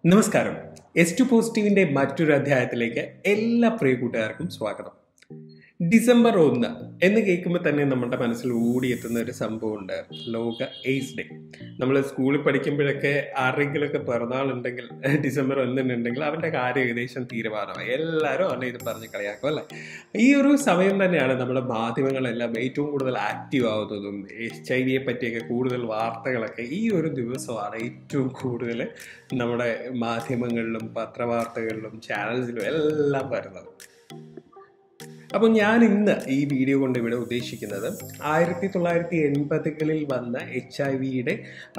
നമസ്കാരം S to പോസിറ്റീവിന്റെ മറ്റൊരു അധ്യായത്തിലേക്ക് എല്ലാ പ്രിയ കൂട്ടുകാർക്കും സ്വാഗതം ഡിസംബർ ഒന്ന് എന്ന് കേൾക്കുമ്പോൾ തന്നെ നമ്മുടെ മനസ്സിൽ ഓടിയെത്തുന്ന ഒരു സംഭവമുണ്ട് ലോക എയ്ഡ്സ് ഡേ നമ്മൾ സ്കൂളിൽ പഠിക്കുമ്പോഴൊക്കെ ആരെങ്കിലുമൊക്കെ പിറന്നാളുണ്ടെങ്കിൽ ഡിസംബർ ഒന്നിനുണ്ടെങ്കിൽ അവൻ്റെ കാര്യം ഏകദേശം തീരുമാനമായി എല്ലാവരും അവനെ ഇത് പറഞ്ഞ് കളിയാക്കും അല്ലേ ഈ ഒരു സമയം തന്നെയാണ് നമ്മുടെ മാധ്യമങ്ങളെല്ലാം ഏറ്റവും കൂടുതൽ ആക്റ്റീവ് ആവുന്നതും എച്ച് ഐ വിയെ പറ്റിയൊക്കെ കൂടുതൽ വാർത്തകളൊക്കെ ഈ ഒരു ദിവസമാണ് ഏറ്റവും കൂടുതൽ നമ്മുടെ മാധ്യമങ്ങളിലും പത്രവാർത്തകളിലും ചാനൽസിലും എല്ലാം വരുന്നത് അപ്പോൾ ഞാൻ ഇന്ന് ഈ വീഡിയോ കൊണ്ട് ഇവിടെ ഉദ്ദേശിക്കുന്നത് ആയിരത്തി തൊള്ളായിരത്തി എൺപതുകളിൽ വന്ന എച്ച് ഐ വിയുടെ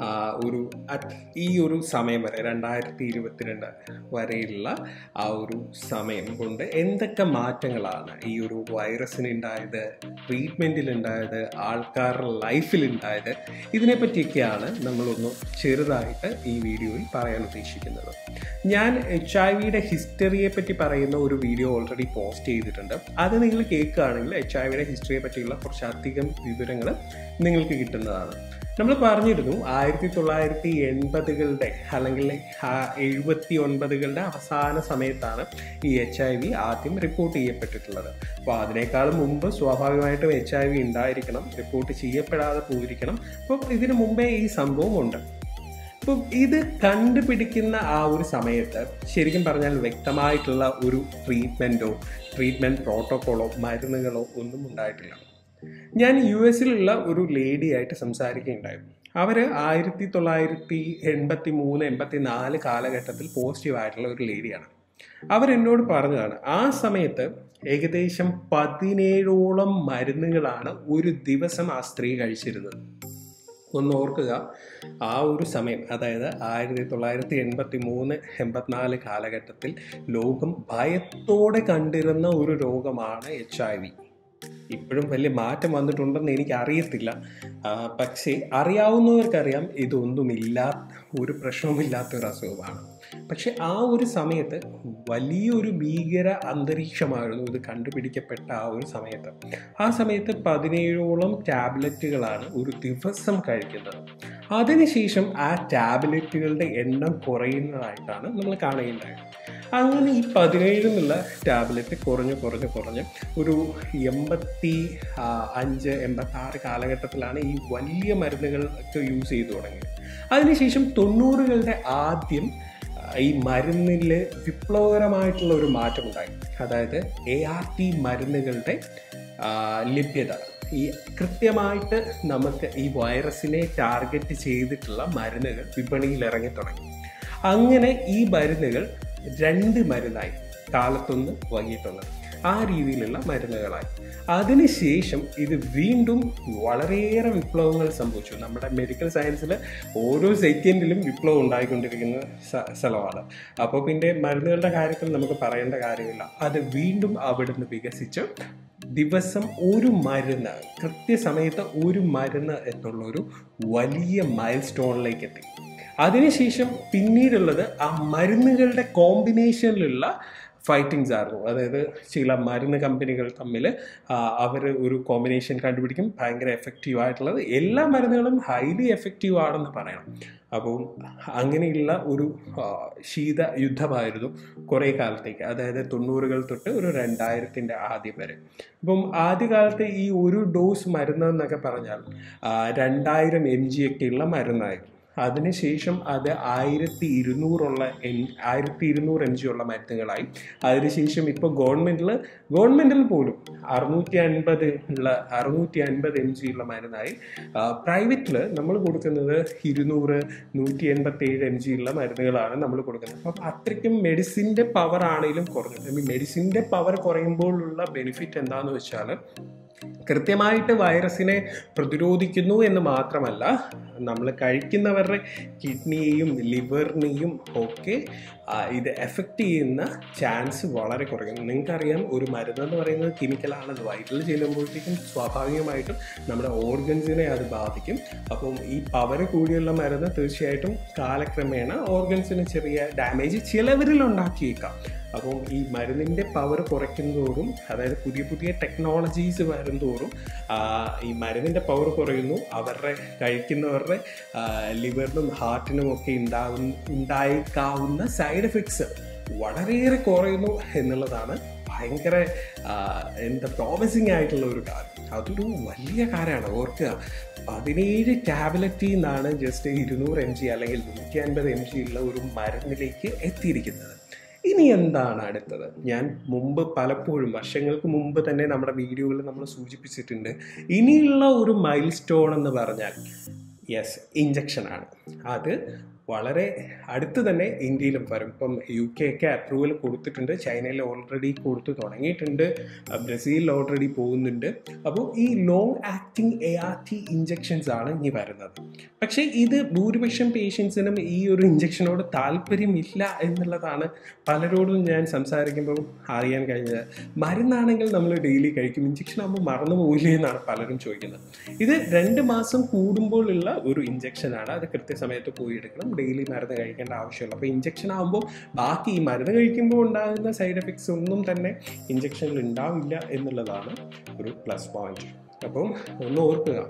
ഒരു at- ഈ ഒരു സമയം വരെ രണ്ടായിരത്തി ഇരുപത്തിരണ്ട് വരെയുള്ള ആ ഒരു സമയം കൊണ്ട് എന്തൊക്കെ മാറ്റങ്ങളാണ് ഈ ഒരു വൈറസിന് ഉണ്ടായത് ട്രീറ്റ്മെൻറ്റിൽ ഉണ്ടായത് ആൾക്കാരുടെ ലൈഫിൽ ഉണ്ടായത് ഇതിനെപ്പറ്റിയൊക്കെയാണ് നമ്മളൊന്ന് ചെറുതായിട്ട് ഈ വീഡിയോയിൽ പറയാൻ ഉദ്ദേശിക്കുന്നത് ഞാൻ എച്ച് ഐ വിയുടെ ഹിസ്റ്ററിയെ പറ്റി പറയുന്ന ഒരു വീഡിയോ ഓൾറെഡി പോസ്റ്റ് ചെയ്തിട്ടുണ്ട് അത് നിങ്ങൾ കേൾക്കുകയാണെങ്കിൽ എച്ച് ഐ വിയുടെ ഹിസ്റ്ററിയെ പറ്റിയുള്ള കുറച്ചധികം വിവരങ്ങൾ നിങ്ങൾക്ക് കിട്ടുന്നതാണ് നമ്മൾ പറഞ്ഞിരുന്നു ആയിരത്തി തൊള്ളായിരത്തി എൺപതുകളുടെ അല്ലെങ്കിൽ എഴുപത്തി ഒൻപതുകളുടെ അവസാന സമയത്താണ് ഈ എച്ച് ഐ വി ആദ്യം റിപ്പോർട്ട് ചെയ്യപ്പെട്ടിട്ടുള്ളത് അപ്പോൾ അതിനേക്കാൾ മുമ്പ് സ്വാഭാവികമായിട്ടും എച്ച് ഐ വി ഉണ്ടായിരിക്കണം റിപ്പോർട്ട് ചെയ്യപ്പെടാതെ പോയിരിക്കണം അപ്പം ഇതിനു മുമ്പേ ഈ സംഭവം ഉണ്ട് അപ്പം ഇത് കണ്ടുപിടിക്കുന്ന ആ ഒരു സമയത്ത് ശരിക്കും പറഞ്ഞാൽ വ്യക്തമായിട്ടുള്ള ഒരു ട്രീറ്റ്മെൻറ്റോ ട്രീറ്റ്മെൻറ്റ് പ്രോട്ടോക്കോളോ മരുന്നുകളോ ഒന്നും ഉണ്ടായിട്ടില്ല ഞാൻ യു എസിലുള്ള ഒരു ലേഡിയായിട്ട് സംസാരിക്കുകയുണ്ടായിരുന്നു അവർ ആയിരത്തി തൊള്ളായിരത്തി എൺപത്തി മൂന്ന് എൺപത്തി നാല് കാലഘട്ടത്തിൽ പോസിറ്റീവായിട്ടുള്ള ഒരു ലേഡിയാണ് അവരെന്നോട് പറഞ്ഞതാണ് ആ സമയത്ത് ഏകദേശം പതിനേഴോളം മരുന്നുകളാണ് ഒരു ദിവസം ആ സ്ത്രീ കഴിച്ചിരുന്നത് ഒന്ന് ഓർക്കുക ആ ഒരു സമയം അതായത് ആയിരത്തി തൊള്ളായിരത്തി എൺപത്തി മൂന്ന് എൺപത്തിനാല് കാലഘട്ടത്തിൽ ലോകം ഭയത്തോടെ കണ്ടിരുന്ന ഒരു രോഗമാണ് എച്ച് ഐ വി ഇപ്പോഴും വലിയ മാറ്റം വന്നിട്ടുണ്ടെന്ന് എനിക്ക് അറിയത്തില്ല ആ, പക്ഷേ അറിയാവുന്നവർക്കറിയാം ഇതൊന്നുമില്ലാ ഒരു പ്രശ്നവുമില്ലാത്ത ഒരു അസുഖമാണ് പക്ഷെ ആ ഒരു സമയത്ത് വലിയൊരു ഭീകര അന്തരീക്ഷമായിരുന്നു ഇത് കണ്ടുപിടിക്കപ്പെട്ട ആ ഒരു സമയത്ത് ആ സമയത്ത് പതിനേഴോളം ടാബ്ലറ്റുകളാണ് ഒരു ദിവസം കഴിക്കുന്നത് അതിനുശേഷം ആ ടാബ്ലറ്റുകളുടെ എണ്ണം കുറയുന്നതായിട്ടാണ് നമ്മൾ കാണുകയുണ്ടായത് അങ്ങനെ ഈ പതിനേഴിൽ നിന്നുള്ള ടാബ്ലറ്റ് കുറഞ്ഞ് കുറഞ്ഞ് കുറഞ്ഞ് ഒരു എൺപത്തി ആ, അഞ്ച് എൺപത്തി ആറ് കാലഘട്ടത്തിലാണ് ഈ വലിയ മരുന്നുകളൊക്കെ യൂസ് ചെയ്തു തുടങ്ങിയത് അതിനുശേഷം തൊണ്ണൂറുകളുടെ ആദ്യം ആ, ഈ മരുന്നിൽ വിപ്ലവകരമായിട്ടുള്ള ഒരു മാറ്റം ഉണ്ടായി അതായത് എ ആർ ടി മരുന്നുകളുടെ ആ, ലഭ്യത ഈ കൃത്യമായിട്ട് നമുക്ക് ഈ വൈറസിനെ ടാർഗറ്റ് ചെയ്തിട്ടുള്ള മരുന്നുകൾ വിപണിയിൽ ഇറങ്ങി തുടങ്ങി അങ്ങനെ ഈ മരുന്നുകൾ രണ്ട് മരുന്നായി കാലത്തൊന്ന് വൈകിട്ടൊന്ന് ആ രീതിയിലുള്ള മരുന്നുകളായി അതിനുശേഷം ഇത് വീണ്ടും വളരെയേറെ വിപ്ലവങ്ങൾ സംഭവിച്ചു നമ്മുടെ മെഡിക്കൽ സയൻസിൽ ഓരോ സെക്കൻഡിലും വിപ്ലവം ഉണ്ടായിക്കൊണ്ടിരിക്കുന്ന സ- സ്ഥലമാണ് അപ്പോൾ പിന്നെ മരുന്നുകളുടെ കാര്യത്തിൽ നമുക്ക് പറയേണ്ട കാര്യമില്ല അത് വീണ്ടും അവിടുന്ന് വികസിച്ച് ദിവസം ഒരു മരുന്ന് കൃത്യസമയത്ത് ഒരു മരുന്ന് എന്നുള്ളൊരു വലിയ മൈൽ സ്റ്റോണിലേക്ക് എത്തി അതിനുശേഷം പിന്നീടുള്ളത് ആ മരുന്നുകളുടെ കോമ്പിനേഷനിലുള്ള ഫൈറ്റിങ്സ് ആയിരുന്നു അതായത് ചില മരുന്ന് കമ്പനികൾ തമ്മിൽ അവർ ഒരു കോമ്പിനേഷൻ കണ്ടുപിടിക്കും ഭയങ്കര എഫക്റ്റീവ് ആയിട്ടുള്ളത് എല്ലാ മരുന്നുകളും ഹൈലി എഫക്റ്റീവ് ആണെന്ന് പറയണം അപ്പോൾ അങ്ങനെയുള്ള ഒരു ആ, ശീത യുദ്ധമായിരുന്നു കുറേ കാലത്തേക്ക് അതായത് തൊണ്ണൂറുകൾ തൊട്ട് ഒരു രണ്ടായിരത്തിൻ്റെ ആദ്യം വരെ അപ്പം ആദ്യകാലത്ത് ഈ ഒരു ഡോസ് മരുന്ന് എന്നൊക്കെ പറഞ്ഞാൽ ആ, രണ്ടായിരം എം ജി ഒക്കെയുള്ള മരുന്നായിരുന്നു അതിനുശേഷം അത് ആയിരത്തി ഇരുന്നൂറുള്ള എൻ ആയിരത്തി ഇരുന്നൂറ് എം ജി ഉള്ള മരുന്നുകളായി അതിനുശേഷം ഇപ്പോൾ ഗവൺമെൻറ്റിൽ ഗവൺമെൻറ്റിൽ പോലും അറുന്നൂറ്റി അൻപത് ഉള്ള അറുന്നൂറ്റി അൻപത് എം ജി ഉള്ള മരുന്നായി പ്രൈവറ്റിൽ നമ്മൾ കൊടുക്കുന്നത് ഇരുന്നൂറ് നൂറ്റി എൺപത്തി ഏഴ് എം ജി ഉള്ള മരുന്നുകളാണ് നമ്മൾ കൊടുക്കുന്നത് അപ്പം അത്രയ്ക്കും മെഡിസിൻ്റെ പവർ ആണെങ്കിലും കുറഞ്ഞു ഈ മെഡിസിൻ്റെ പവർ കുറയുമ്പോഴുള്ള ബെനിഫിറ്റ് എന്താണെന്ന് വെച്ചാൽ കൃത്യമായിട്ട് വൈറസിനെ പ്രതിരോധിക്കുന്നു എന്ന് മാത്രമല്ല നമ്മൾ കഴിക്കുന്നവരുടെ കിഡ്നിയെയും ലിവറിനെയും ഒക്കെ ആ, ഇത് എഫക്റ്റ് ചെയ്യുന്ന ചാൻസ് വളരെ കുറയും നിങ്ങൾക്കറിയാം ഒരു മരുന്ന് എന്ന് പറയുന്നത് കെമിക്കലാണ് അത് വയറ്റിൽ ചെല്ലുമ്പോഴത്തേക്കും സ്വാഭാവികമായിട്ടും നമ്മുടെ ഓർഗൻസിനെ അത് ബാധിക്കും അപ്പം ഈ പവർ കൂടിയുള്ള മരുന്ന് തീർച്ചയായിട്ടും കാലക്രമേണ ഓർഗൻസിന് ചെറിയ ഡാമേജ് ചിലവരിൽ ഉണ്ടാക്കിയേക്കാം അപ്പം ഈ മരുന്നിൻ്റെ പവർ കുറയ്ക്കുന്നതോറും അതായത് പുതിയ പുതിയ ടെക്നോളജീസ് വരുന്തോറും ആ, ഈ മരുന്നിൻ്റെ പവർ കുറയുന്നു അവരുടെ കഴിക്കുന്നവരുടെ ലിവറിനും ഹാർട്ടിനും ഒക്കെ ഉണ്ടാകുന്ന ഉണ്ടായേക്കാവുന്ന സൈഡ് എഫക്ട്സ് വളരെയേറെ കുറയുന്നു എന്നുള്ളതാണ് ഭയങ്കര ആ, എന്താ പ്രോമിസിങ് ആയിട്ടുള്ള ഒരു കാര്യം അതൊരു വലിയ കാര്യമാണ് ഓർക്കുക പതിനേഴ് ടാബ്ലറ്റിൽ നിന്നാണ് ജസ്റ്റ് ഇരുന്നൂറ് എം ജി അല്ലെങ്കിൽ നൂറ്റി അൻപത് എം ജി ഉള്ള ഒരു മരുന്നിലേക്ക് എത്തിയിരിക്കുന്നത് ഇനി എന്താണ് അടുത്തത് ഞാൻ മുമ്പ് പലപ്പോഴും വർഷങ്ങൾക്ക് മുമ്പ് തന്നെ നമ്മുടെ വീഡിയോകളിൽ നമ്മൾ സൂചിപ്പിച്ചിട്ടുണ്ട് ഇനിയുള്ള ഒരു മൈൽ സ്റ്റോൺ എന്ന് പറഞ്ഞാൽ യെസ് ഇഞ്ചക്ഷനാണ് അത് വളരെ അടുത്ത് തന്നെ ഇന്ത്യയിലും വരും ഇപ്പം യു കെ ഒക്കെ അപ്രൂവൽ കൊടുത്തിട്ടുണ്ട് ചൈനയിൽ ഓൾറെഡി കൊടുത്തു തുടങ്ങിയിട്ടുണ്ട് അഹ് ബ്രസീലിൽ ഓൾറെഡി പോകുന്നുണ്ട് അപ്പോൾ ഈ long acting A R T injections ആണ് ഇനി വരുന്നത് പക്ഷേ ഇത് ഭൂരിപക്ഷം പേഷ്യൻസിനും ഈ ഒരു ഇഞ്ചക്ഷനോട് താല്പര്യമില്ല എന്നുള്ളതാണ് പലരോടും ഞാൻ സംസാരിക്കുമ്പോൾ അറിയാൻ കഴിഞ്ഞത് മരുന്നാണെങ്കിൽ നമ്മൾ ഡെയിലി കഴിക്കും ഇഞ്ചക്ഷൻ ആകുമ്പോൾ മറന്നു പോയില്ലേ എന്നാണ് പലരും ചോദിക്കുന്നത് ഇത് രണ്ട് മാസം കൂടുമ്പോഴുള്ള ഒരു ഇഞ്ചക്ഷനാണ് അത് കൃത്യസമയത്ത് പോയി എടുക്കണം ഡെയിലി മരുന്ന് കഴിക്കേണ്ട ആവശ്യമുള്ളൂ അപ്പോൾ ഇഞ്ചക്ഷൻ ആകുമ്പോൾ ബാക്കി ഈ മരുന്ന് കഴിക്കുമ്പോൾ ഉണ്ടാകുന്ന സൈഡ് എഫക്ട്സ് ഒന്നും തന്നെ ഇഞ്ചക്ഷനിൽ ഉണ്ടാവില്ല എന്നുള്ളതാണ് ഒരു പ്ലസ് പോയിന്റ് അപ്പം ഒന്ന് ഓർക്കുക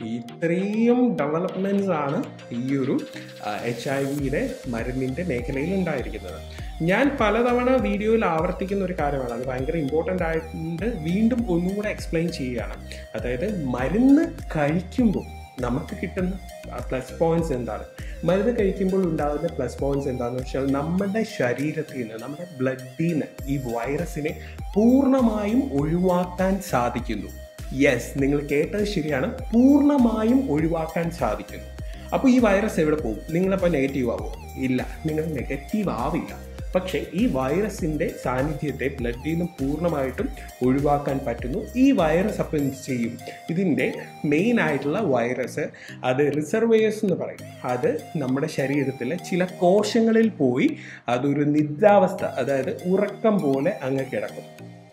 ഇത്രയും ഡെവലപ്മെൻറ്റ്സ് ആണ് ഈ ഒരു എച്ച് ഐ വിയുടെ മരുന്നിൻ്റെ മേഖലയിൽ ഉണ്ടായിരിക്കുന്നത് ഞാൻ പലതവണ വീഡിയോയിൽ ആവർത്തിക്കുന്ന ഒരു കാര്യമാണ് അത് ഭയങ്കര ഇമ്പോർട്ടൻ്റ് ആയിട്ടുണ്ട് വീണ്ടും ഒന്നും കൂടെ എക്സ്പ്ലെയിൻ ചെയ്യുകയാണ് അതായത് മരുന്ന് കഴിക്കുമ്പോൾ നമുക്ക് കിട്ടുന്ന പ്ലസ് പോയിന്റ്സ് എന്താണ് മരുന്ന് കഴിക്കുമ്പോൾ ഉണ്ടാകുന്ന പ്ലസ് പോയിന്റ്സ് എന്താണെന്ന് വെച്ചാൽ നമ്മുടെ ശരീരത്തിൽ നിന്ന് നമ്മുടെ ബ്ലഡിൽ നിന്ന് ഈ വൈറസിനെ പൂർണ്ണമായും ഒഴിവാക്കാൻ സാധിക്കുന്നു യെസ് നിങ്ങൾ കേട്ടത് ശരിയാണ് പൂർണ്ണമായും ഒഴിവാക്കാൻ സാധിക്കുന്നു അപ്പോൾ ഈ വൈറസ് എവിടെ പോകും നിങ്ങളപ്പോൾ നെഗറ്റീവ് ആവുമോ ഇല്ല നിങ്ങൾ നെഗറ്റീവ് ആവില്ല പക്ഷേ ഈ വൈറസിൻ്റെ സാന്നിധ്യത്തെ ബ്ലഡിൽ നിന്ന് പൂർണ്ണമായിട്ടും ഒഴിവാക്കാൻ പറ്റുന്നു ഈ വൈറസ് അപ്പം എന്ത് ചെയ്യും ഇതിൻ്റെ മെയിൻ ആയിട്ടുള്ള വൈറസ് അത് റിസർവേഴ്സ് എന്ന് പറയും അത് നമ്മുടെ ശരീരത്തിലെ ചില കോശങ്ങളിൽ പോയി അതൊരു നിദ്രാവസ്ഥ അതായത് ഉറക്കം പോലെ അങ്ങ് കിടക്കും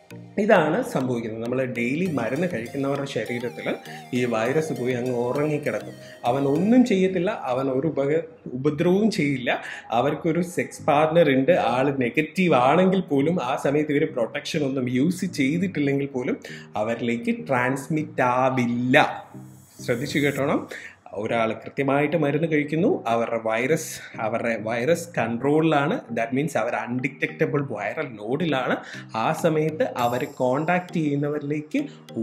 ഇതാണ് സംഭവിക്കുന്നത് നമ്മൾ ഡെയിലി മരുന്ന് കഴിക്കുന്നവരുടെ ശരീരത്തിൽ ഈ വൈറസ് പോയി അങ്ങ് ഉറങ്ങിക്കിടക്കും അവൻ ഒന്നും ചെയ്യത്തില്ല അവൻ ഒരു ഉപക ഉപദ്രവവും ചെയ്യില്ല അവർക്കൊരു സെക്സ് പാർട്ട്ണർ ഉണ്ട് ആൾ നെഗറ്റീവ് ആണെങ്കിൽ പോലും ആ സമയത്ത് ഇവർ പ്രൊട്ടക്ഷൻ ഒന്നും യൂസ് ചെയ്തിട്ടില്ലെങ്കിൽ പോലും അവരിലേക്ക് ട്രാൻസ്മിറ്റ് ആവില്ല ശ്രദ്ധിച്ചു കേട്ടോണം ഒരാൾ കൃത്യമായിട്ട് മരുന്ന് കഴിക്കുന്നു അവരുടെ വൈറസ് അവരുടെ വൈറസ് കൺട്രോളിലാണ് ദാറ്റ് മീൻസ് അവർ അൺഡിറ്റക്റ്റബിൾ വൈറൽ ലോഡിലാണ് ആ സമയത്ത് അവർ കോണ്ടാക്ട് ചെയ്യുന്നവരിലേക്ക്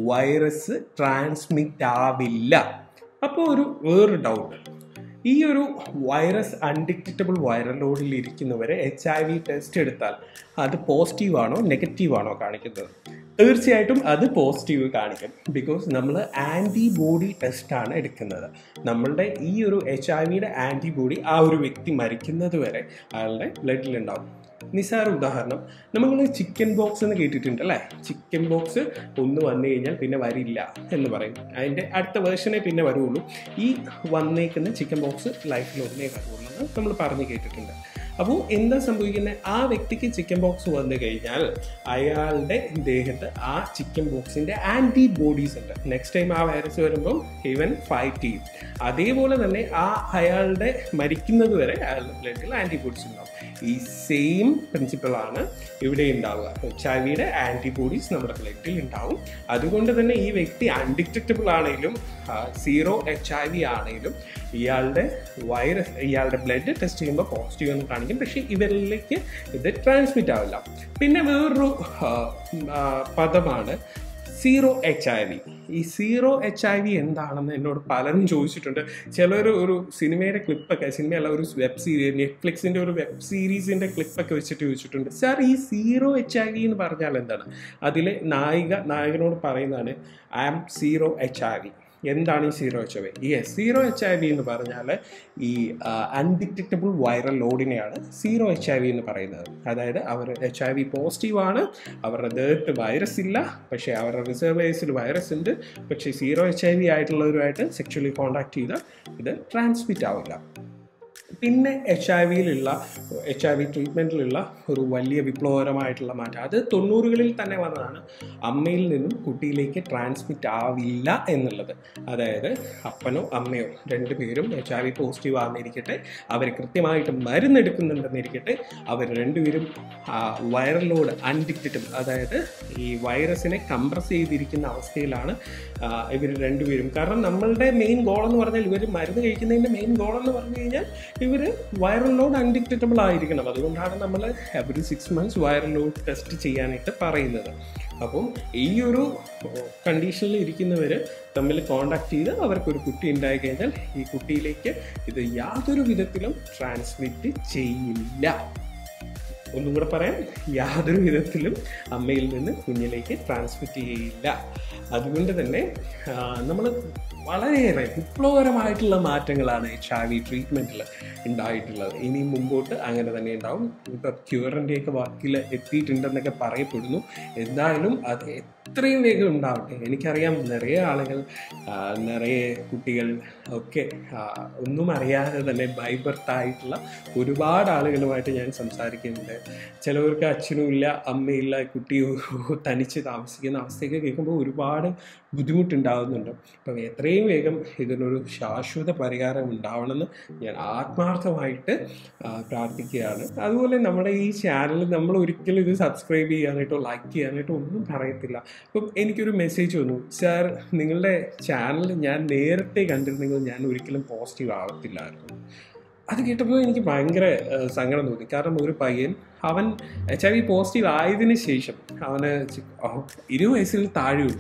വൈറസ് ട്രാൻസ്മിറ്റ് ആവില്ല അപ്പോൾ ഒരു വേറൊരു ഡൗട്ട് ഈ ഒരു വൈറസ് അൺഡിറ്റക്റ്റബിൾ വൈറൽ ലോഡിൽ ഇരിക്കുന്നവരെ എച്ച് ഐ വി ടെസ്റ്റ് എടുത്താൽ അത് പോസിറ്റീവ് ആണോ നെഗറ്റീവ് ആണോ കാണിക്കുന്നത് തീർച്ചയായിട്ടും അത് പോസിറ്റീവ് കാണിക്കും ബിക്കോസ് നമ്മൾ ആൻറ്റിബോഡി ടെസ്റ്റാണ് എടുക്കുന്നത് നമ്മളുടെ ഈ ഒരു എച്ച് ഐ വിയുടെ ആൻറ്റിബോഡി ആ ഒരു വ്യക്തി മരിക്കുന്നത് വരെ അയാളുടെ ബ്ലഡിലുണ്ടാവും നിസ്സാര ഉദാഹരണം നമ്മൾ ചിക്കൻ ബോക്സ് എന്ന് കേട്ടിട്ടുണ്ട് അല്ലേ ചിക്കൻ ബോക്സ് ഒന്ന് വന്നു കഴിഞ്ഞാൽ പിന്നെ വരില്ല എന്ന് പറയും അതിൻ്റെ അടുത്ത വേർഷനെ പിന്നെ വരുള്ളൂ ഈ വന്നേക്കുന്ന ചിക്കൻ ബോക്സ് ലൈഫിൽ ഒന്നേ വരുള്ളൂ എന്ന് നമ്മൾ പറഞ്ഞു കേട്ടിട്ടുണ്ട് അപ്പോൾ എന്താ സംഭവിക്കുന്നത് ആ വ്യക്തിക്ക് ചിക്കൻ ബോക്സ് വന്നു കഴിഞ്ഞാൽ അയാളുടെ ദേഹത്ത് ആ ചിക്കൻ ബോക്സിൻ്റെ ആൻറ്റിബോഡീസ് ഉണ്ട് നെക്സ്റ്റ് ടൈം ആ വൈറസ് വരുമ്പോൾ ഇവൻ ഫൈറ്റ് ചെയ്യും അതേപോലെ തന്നെ ആ അയാളുടെ മരിക്കുന്നത് വരെ അയാളുടെ ബ്ലഡിൽ ആൻറ്റിബോഡീസ് ഉണ്ടാവും ഈ സെയിം പ്രിൻസിപ്പിളാണ് ഇവിടെ ഉണ്ടാവുക എച്ച് ഐ വിയുടെ ആൻറ്റിബോഡീസ് നമ്മുടെ ബ്ലഡിൽ ഉണ്ടാവും അതുകൊണ്ട് തന്നെ ഈ വ്യക്തി അൺഡിറ്റക്റ്റബിൾ ആണെങ്കിലും സീറോ എച്ച് ഐ വി ആണെങ്കിലും ഇയാളുടെ വൈറസ് ഇയാളുടെ ബ്ലഡ് ടെസ്റ്റ് ചെയ്യുമ്പോൾ പോസിറ്റീവ് എന്ന് കാണിക്കും പക്ഷേ ഇവരിലേക്ക് ഇത് ട്രാൻസ്മിറ്റ് ആവില്ല പിന്നെ വേറൊരു ആ, ആ, പദമാണ് സീറോ എച്ച് ഐ വി ഈ സീറോ എച്ച് ഐ വി എന്താണെന്ന് എന്നോട് പലരും ചോദിച്ചിട്ടുണ്ട് ചിലർ ഒരു സിനിമയുടെ ക്ലിപ്പൊക്കെ സിനിമയല്ല ഒരു വെബ് സീരീസ് നെറ്റ്ഫ്ലിക്സിൻ്റെ ഒരു വെബ് സീരീസിൻ്റെ ക്ലിപ്പൊക്കെ വെച്ചിട്ട് ചോദിച്ചിട്ടുണ്ട് സാർ ഈ സീറോ എച്ച് ഐ വി എന്ന് പറഞ്ഞാൽ എന്താണ് അതിലെ നായിക നായകനോട് പറയുന്നതാണ് I am zero H I V എന്താണ് ഈ സീറോ എച്ച് ഐ വി ഈ സീറോ എച്ച് ഐ വി എന്ന് പറഞ്ഞാൽ ഈ അൺഡിറ്റക്റ്റബിൾ വൈറൽ ലോഡിനെയാണ് സീറോ എച്ച് ഐ വി എന്ന് പറയുന്നത് അതായത് അവർ എച്ച് ഐ വി പോസിറ്റീവ് ആണ് അവരുടെ ദേഹത്ത് വൈറസ് ഇല്ല പക്ഷേ അവരുടെ റിസർവേഴ്സിൽ വൈറസ് ഉണ്ട് പക്ഷേ സീറോ എച്ച് ഐ വി ആയിട്ടുള്ളവരുമായിട്ട് സെക്ഷലി കോണ്ടാക്ട് ചെയ്താൽ ഇത് ട്രാൻസ്മിറ്റ് ആവില്ല പിന്നെ എച്ച് ഐ വിയിലുള്ള എച്ച് ഐ വി ട്രീറ്റ്മെൻറ്റിലുള്ള ഒരു വലിയ വിപ്ലവകരമായിട്ടുള്ള മാറ്റം അത് തൊണ്ണൂറുകളിൽ തന്നെ വന്നതാണ് അമ്മയിൽ നിന്നും കുട്ടിയിലേക്ക് ട്രാൻസ്മിറ്റ് ആവില്ല എന്നുള്ളത് അതായത് അപ്പനോ അമ്മയോ രണ്ടുപേരും എച്ച് ഐ വി പോസിറ്റീവ് ആണെന്നിരിക്കട്ടെ അവർ കൃത്യമായിട്ട് മരുന്നെടുക്കുന്നുണ്ടെന്നിരിക്കട്ടെ അവർ രണ്ടുപേരും വൈറൽ ലോഡ് അൺഡിക്റ്റഡ് അതായത് ഈ വൈറസിനെ കംപ്രസ് ചെയ്തിരിക്കുന്ന അവസ്ഥയിലാണ് ഇവർ രണ്ടുപേരും കാരണം നമ്മളുടെ മെയിൻ ഗോൾ എന്ന് പറഞ്ഞാൽ ഇവർ മരുന്ന് കഴിക്കുന്നതിൻ്റെ മെയിൻ ഗോൾ എന്ന് പറഞ്ഞു കഴിഞ്ഞാൽ ഇവർ വൈറൽ ലോഡ് അൺഡിക്റ്റബിൾ ആയിരിക്കണം അതുകൊണ്ടാണ് നമ്മൾ every six months viral load test ചെയ്യാനായിട്ട് പറയുന്നത് അപ്പം ഈ ഒരു കണ്ടീഷനിൽ ഇരിക്കുന്നവർ തമ്മിൽ കോണ്ടാക്ട് ചെയ്ത് അവർക്കൊരു കുട്ടി ഉണ്ടായി കഴിഞ്ഞാൽ ഈ കുട്ടിയിലേക്ക് ഇത് യാതൊരു വിധത്തിലും ട്രാൻസ്മിറ്റ് ചെയ്യില്ല ഒന്നും കൂടെ പറയാം യാതൊരു വിധത്തിലും അമ്മയിൽ നിന്ന് കുഞ്ഞിലേക്ക് ട്രാൻസ്മിറ്റ് ചെയ്യില്ല അതുകൊണ്ട് തന്നെ നമ്മൾ വളരെയേറെ വിപ്ലവകരമായിട്ടുള്ള മാറ്റങ്ങളാണ് എച്ച് ഐ വി ട്രീറ്റ്മെൻറ്റിൽ ഉണ്ടായിട്ടുള്ളത് ഇനി മുമ്പോട്ട് അങ്ങനെ തന്നെ ഉണ്ടാവും ഇപ്പോൾ ക്യൂറിൻ്റെയൊക്കെ വാക്കിൽ എത്തിയിട്ടുണ്ടെന്നൊക്കെ പറയപ്പെടുന്നു എന്തായാലും അത് എത്രയും വേഗം ഉണ്ടാവട്ടെ എനിക്കറിയാം നിറയെ ആളുകൾ നിറയെ കുട്ടികൾ ഒക്കെ ഒന്നും അറിയാതെ തന്നെ ബൈബർത്തായിട്ടുള്ള ഒരുപാട് ആളുകളുമായിട്ട് ഞാൻ സംസാരിക്കുന്നുണ്ട് ചിലവർക്ക് അച്ഛനും ഇല്ല അമ്മയില്ല കുട്ടി തനിച്ച് താമസിക്കുന്ന അവസ്ഥയൊക്കെ കേൾക്കുമ്പോൾ ഒരുപാട് ബുദ്ധിമുട്ടുണ്ടാകുന്നുണ്ട് അപ്പം എത്രയും വേഗം ഇതിനൊരു ശാശ്വത പരിഹാരം ഉണ്ടാവണമെന്ന് ഞാൻ ആത്മാർത്ഥമായിട്ട് പ്രാർത്ഥിക്കുകയാണ് അതുപോലെ നമ്മുടെ ഈ ചാനൽ നമ്മൾ ഒരിക്കലും ഇത് സബ്സ്ക്രൈബ് ചെയ്യാനായിട്ടോ ലൈക്ക് ചെയ്യാനായിട്ടോ ഒന്നും പറയത്തില്ല അപ്പം എനിക്കൊരു മെസ്സേജ് വന്നു സാർ നിങ്ങളുടെ ചാനൽ ഞാൻ നേരത്തെ കണ്ടിരുന്നെങ്കിൽ ഞാൻ ഒരിക്കലും പോസിറ്റീവ് ആവത്തില്ലായിരുന്നു അത് കേട്ടപ്പോൾ എനിക്ക് ഭയങ്കര സങ്കടം തോന്നി കാരണം ഒരു പയ്യൻ അവൻ എച്ച് ഐ വി പോസിറ്റീവ് ആയതിനു ശേഷം അവന് ഇരുപത് വയസ്സിൽ താഴെയുള്ളൂ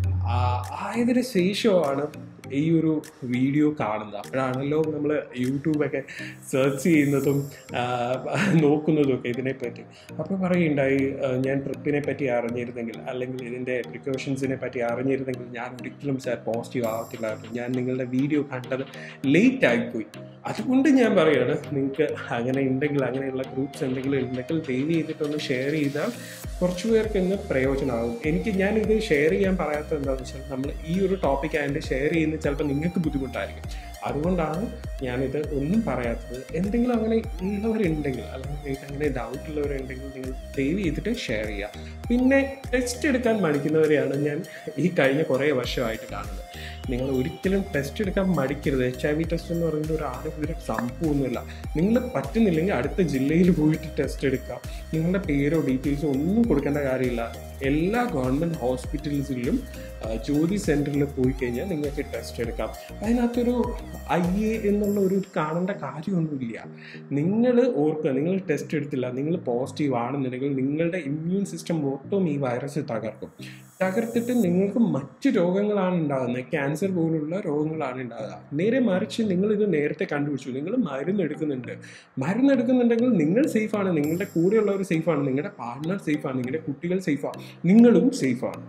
ആയതിനു ശേഷമാണ് ഈ ഒരു വീഡിയോ കാണുന്നത് അപ്പോഴാണല്ലോ നമ്മൾ യൂട്യൂബൊക്കെ സെർച്ച് ചെയ്യുന്നതും നോക്കുന്നതും ഒക്കെ ഇതിനെപ്പറ്റി അപ്പോൾ പറയുണ്ടായി ഞാൻ ട്രിപ്പിനെ പറ്റി അറിഞ്ഞിരുന്നെങ്കിൽ അല്ലെങ്കിൽ ഇതിൻ്റെ പ്രിക്കോഷൻസിനെ പറ്റി അറിഞ്ഞിരുന്നെങ്കിൽ ഞാൻ ഒരിക്കലും സാർ പോസിറ്റീവ് ആവത്തില്ലായിരുന്നു ഞാൻ നിങ്ങളുടെ വീഡിയോ കണ്ടത് ലേറ്റ് ആയിപ്പോയി അതുകൊണ്ട് ഞാൻ പറയുകയാണ് നിങ്ങൾക്ക് അങ്ങനെ ഉണ്ടെങ്കിൽ അങ്ങനെയുള്ള ഗ്രൂപ്പ്സ് എന്തെങ്കിലും ഉണ്ടെങ്കിൽ ദയവ് ചെയ്തിട്ടൊന്ന് ഷെയർ ചെയ്താൽ കുറച്ച് പേർക്ക് ഇന്ന് പ്രയോജനമാകും എനിക്ക് ഞാൻ ഇത് ഷെയർ ചെയ്യാൻ പറയാത്തത് എന്താണെന്ന് വെച്ചാൽ നമ്മൾ ഈ ഒരു ടോപ്പിക് ആയതുകൊണ്ട് ഷെയർ ചെയ്യുന്നത് ചിലപ്പോൾ നിങ്ങൾക്ക് ബുദ്ധിമുട്ടായിരിക്കും അതുകൊണ്ടാണ് ഞാനിത് ഒന്നും പറയാത്തത് എന്തെങ്കിലും അങ്ങനെ ഉള്ളവരുണ്ടെങ്കിൽ അല്ലെങ്കിൽ നിങ്ങൾക്ക് അങ്ങനെ ഡൗട്ട് ഉള്ളവരുണ്ടെങ്കിൽ നിങ്ങൾ ദയവ് ചെയ്തിട്ട് ഷെയർ ചെയ്യുക പിന്നെ ടെസ്റ്റ് എടുക്കാൻ മടിക്കുന്നവരെയാണ് ഞാൻ ഈ കഴിഞ്ഞ കുറേ വർഷമായിട്ട് കാണുന്നത് നിങ്ങൾ ഒരിക്കലും ടെസ്റ്റ് എടുക്കാൻ മടിക്കരുത് എച്ച് ഐ വി ടെസ്റ്റ് എന്ന് പറയുന്നത് ഒരു ആരോഗ്യ സംഭവമൊന്നുമില്ല നിങ്ങൾ പറ്റുന്നില്ലെങ്കിൽ അടുത്ത ജില്ലയിൽ പോയിട്ട് ടെസ്റ്റ് എടുക്കുക നിങ്ങളുടെ പേരോ ഡീറ്റെയിൽസോ ഒന്നും കൊടുക്കേണ്ട കാര്യമില്ല എല്ലാ ഗവൺമെൻറ് ഹോസ്പിറ്റൽസിലും ജ്യോതി സെൻറ്ററിൽ പോയി കഴിഞ്ഞാൽ നിങ്ങൾക്ക് ടെസ്റ്റ് എടുക്കാം അതിനകത്തൊരു ഐ എ എന്നുള്ള ഒരു കാണേണ്ട കാര്യമൊന്നുമില്ല നിങ്ങൾ ഓർക്കുക നിങ്ങൾ ടെസ്റ്റ് എടുത്തില്ല നിങ്ങൾ പോസിറ്റീവ് ആണെന്നുണ്ടെങ്കിൽ നിങ്ങളുടെ ഇമ്മ്യൂൺ സിസ്റ്റം മൊത്തം ഈ വൈറസ് തകർക്കും തകർത്തിട്ട് നിങ്ങൾക്ക് മറ്റു രോഗങ്ങളാണ് ഉണ്ടാകുന്നത് ക്യാൻസർ പോലുള്ള രോഗങ്ങളാണ് ഉണ്ടാകുക നേരെ മറിച്ച് നിങ്ങൾ ഇത് നേരത്തെ കണ്ടുപിടിച്ചു നിങ്ങൾ മരുന്ന് എടുക്കുന്നുണ്ട് മരുന്ന് എടുക്കുന്നുണ്ടെങ്കിൽ നിങ്ങൾ സേഫാണ് നിങ്ങളുടെ കൂടെയുള്ളവർ സേഫാണ് നിങ്ങളുടെ പാർട്ട്ണർ സേഫാണ് നിങ്ങളുടെ കുട്ടികൾ സേഫാണ് നിങ്ങളും സേഫാണ്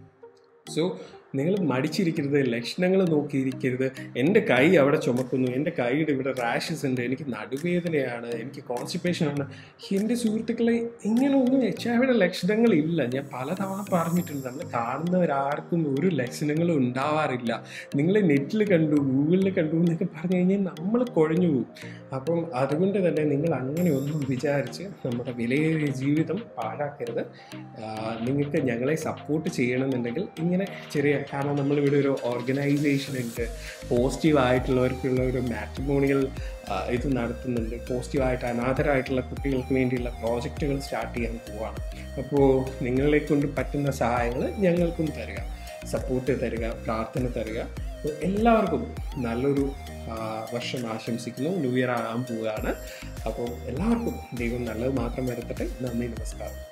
സോ നിങ്ങൾ മടിച്ചിരിക്കരുത് ലക്ഷണങ്ങൾ നോക്കിയിരിക്കരുത് എൻ്റെ കൈ അവിടെ ചുമക്കുന്നു എൻ്റെ കൈയുടെ ഇവിടെ റാഷസ് ഉണ്ട് എനിക്ക് നടുവേദനയാണ് എനിക്ക് കോൺസ്റ്റിപ്പേഷൻ ആണ് എൻ്റെ സുഹൃത്തുക്കളെ ഇങ്ങനെ ഒന്നും എച്ച് ഐ വിയുടെ ലക്ഷണങ്ങളില്ല ഞാൻ പലതവണ പറഞ്ഞിട്ടുണ്ട് നമ്മൾ കാണുന്നവരാർക്കും ഒരു ലക്ഷണങ്ങളും ഉണ്ടാവാറില്ല നിങ്ങൾ നെറ്റിൽ കണ്ടു ഗൂഗിളിൽ കണ്ടു എന്നൊക്കെ പറഞ്ഞു കഴിഞ്ഞാൽ നമ്മൾ കുഴഞ്ഞു പോകും അപ്പം അതുകൊണ്ട് തന്നെ നിങ്ങൾ അങ്ങനെ ഒന്നും വിചാരിച്ച് നമ്മുടെ വിലയേറിയ ജീവിതം പാഴാക്കരുത് നിങ്ങൾക്ക് ഞങ്ങളെ സപ്പോർട്ട് ചെയ്യണമെന്നുണ്ടെങ്കിൽ ഇങ്ങനെ ചെറിയ കാരണം നമ്മളിവിടെ ഒരു ഓർഗനൈസേഷൻ ഉണ്ട് പോസിറ്റീവ് ആയിട്ടുള്ളവർക്കുള്ള ഒരു മാട്രിമോണിയൽ ഇത് നടത്തുന്നുണ്ട് പോസിറ്റീവായിട്ട് അനാഥരായിട്ടുള്ള കുട്ടികൾക്ക് വേണ്ടിയുള്ള പ്രോജക്റ്റുകൾ സ്റ്റാർട്ട് ചെയ്യാൻ പോവാണ് അപ്പോൾ നിങ്ങളെ കൊണ്ട് പറ്റുന്ന സഹായങ്ങൾ ഞങ്ങൾക്കും തരിക സപ്പോർട്ട് തരിക പ്രാർത്ഥന തരിക അപ്പോൾ എല്ലാവർക്കും നല്ലൊരു വർഷം ആശംസിക്കുന്നു ന്യൂ ഇയർ ആകാൻ പോവുകയാണ് അപ്പോൾ എല്ലാവർക്കും ദൈവം നല്ലത് മാത്രം വരുത്തട്ടെ നന്ദി നമസ്കാരം